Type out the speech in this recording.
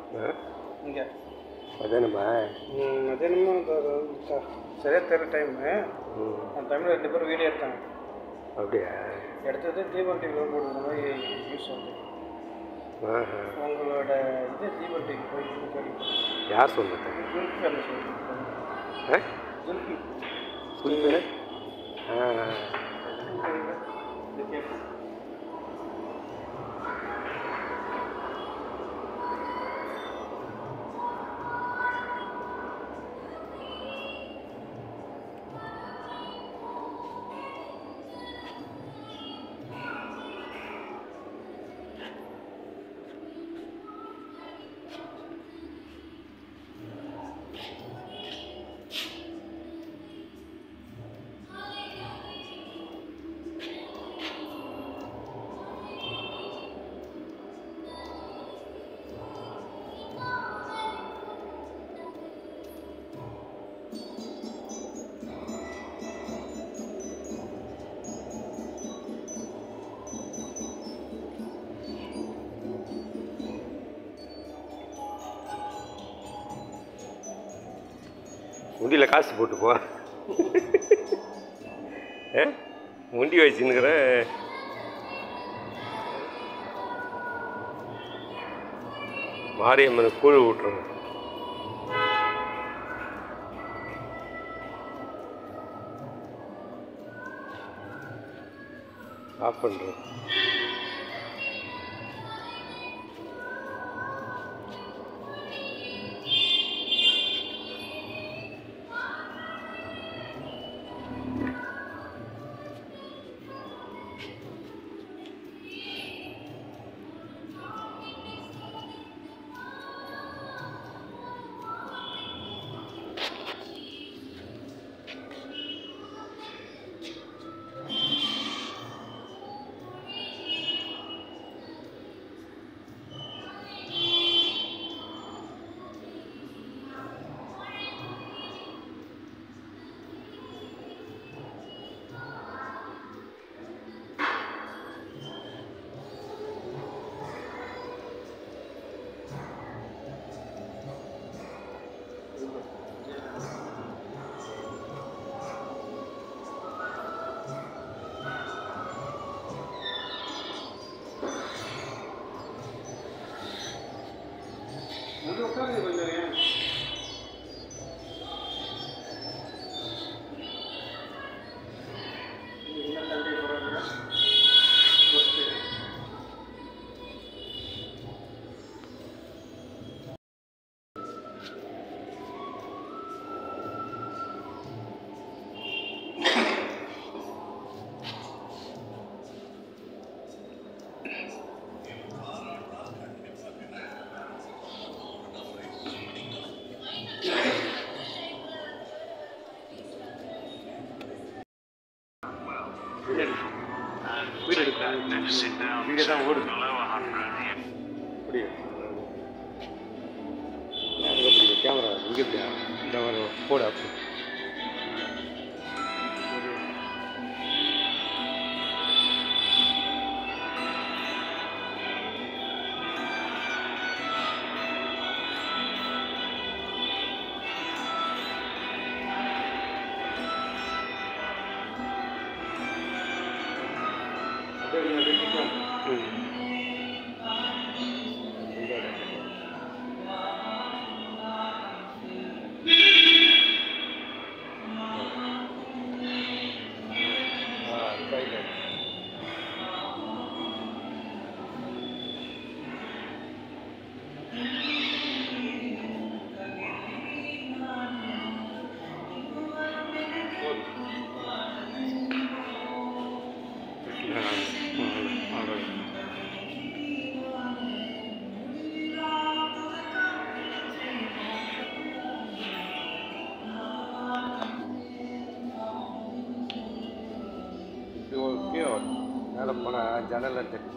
ஆ இங்கே அதானம்மா மதியானமும் சரியாக தெரியல டைமு ம் அந்த டைமில் ரெண்டு பேரும் வீடியோ எடுத்தாங்க அப்படியா எடுத்தது தீபம் டிவியில் போடுற மாதிரி நியூஸ் வந்து ஆஹா உங்களோட இது தீபம் டிவி போய் கேள்விப்பட்டேன் யார் சொன்னது ஜுல்ஃபி அந்த சொல்லிட்டு ஆ ஜுல்ஃபி புரியல ஆ இது கேட்பேன் முண்டியில் காசு போட்டு போ ஆ முண்டி வச்சுன்னுக்கிற மாரியம்மனை கூழ் விட்டுருங்க ஆஃப் பண்ணுறேன் முடி உட்காருங்க கொஞ்சம் ஏன் என்ன சண்டை போடுறாங்க ஓகே வீடு எடுக்கிறேன் வீடு தான் ஓடுது அப்படியே அங்கே பிடிக்க கேமரா இங்கே இப்படியா இந்த மாதிரி போடு அப்படி அப்படியே கொஞ்சம் வெட்டிக்கலாம் ம் ஆ ரைட் இப்படி ஒரு கீழே வரும் மேலே போனால் ஜன்னலில் தட்டி